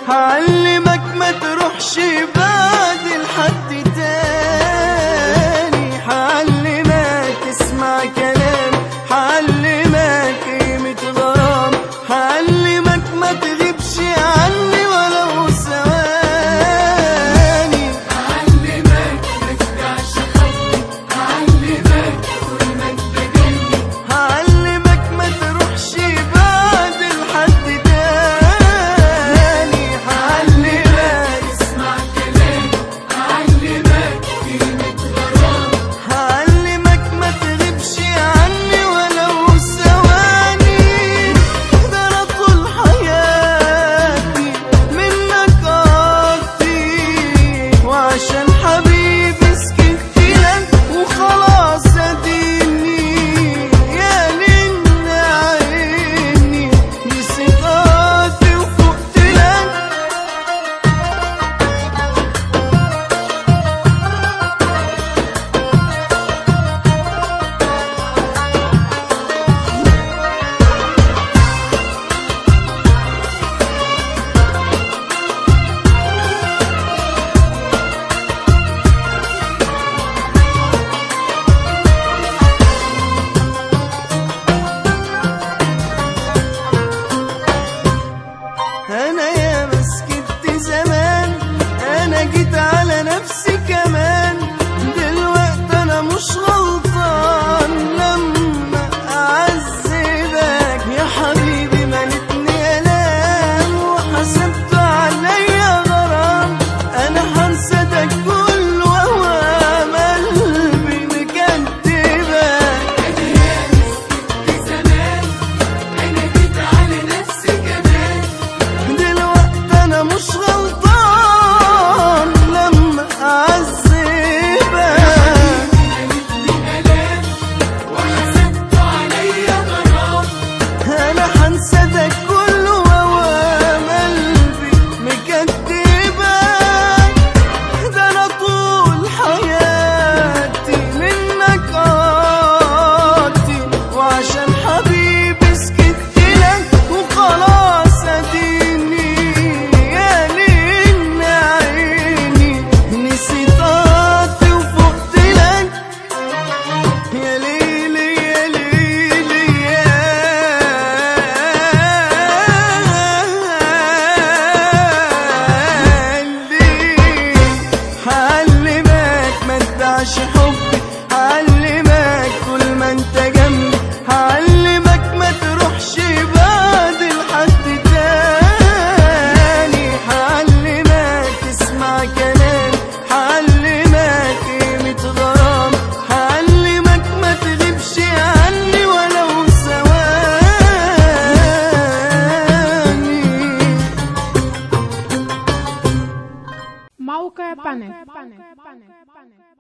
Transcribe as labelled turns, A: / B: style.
A: هعلمك ما تروحش بعد لحد تاني هعلمك تسمع كلام هعلمك قيمة غرام هعلمك ما تغيبش عني ولو ثواني
B: هعلمك ما تبيعش حبي هعلمك طول ما انت جنبي
A: هعلمك ما تروحش بعد لحد تاني هعلمك
B: اسمع كلامي هعلمك قيمة غرام
A: هعلمك ما تغيبش عني ولو ثواني ده انا طول حياتي منك قطي وعشان حبيبي سكت لك وخلاص اديني يا لين عيني نسيت قطي وفقت لك انا يا مسكت زمان انا جيت على نفسي كمان دلوقتي انا مش غلطان لما اعذبك يا حبيبي مالتني الام وحسبت عليا غرام انا هنسى ده كله وهو قلبي مكتبك
B: زمان انا جيت على نفسي كمان
A: دلوقتي انا مش غلطان لما اعذبك
B: مالتني الام وحسبت عليا غرام
A: انا هنسى ده كله وهو قلبي مكتبك ده انا طول حياتي منك قاطي وعشان حبيبي سكت لك وخلاص اديني يا لين عيني نسيت قاطي وفقت لك يا ليلي يا ليلي يا ليلي هعلمك ما تدعش حبي هعلمك طول ما انت جنبي هعلمك ما تروحش بعد لحد تاني هعلمك تسمع كلام هعلمك قيمة غرام هعلمك ما تغيبش عني ولو ثواني
C: موقع بانك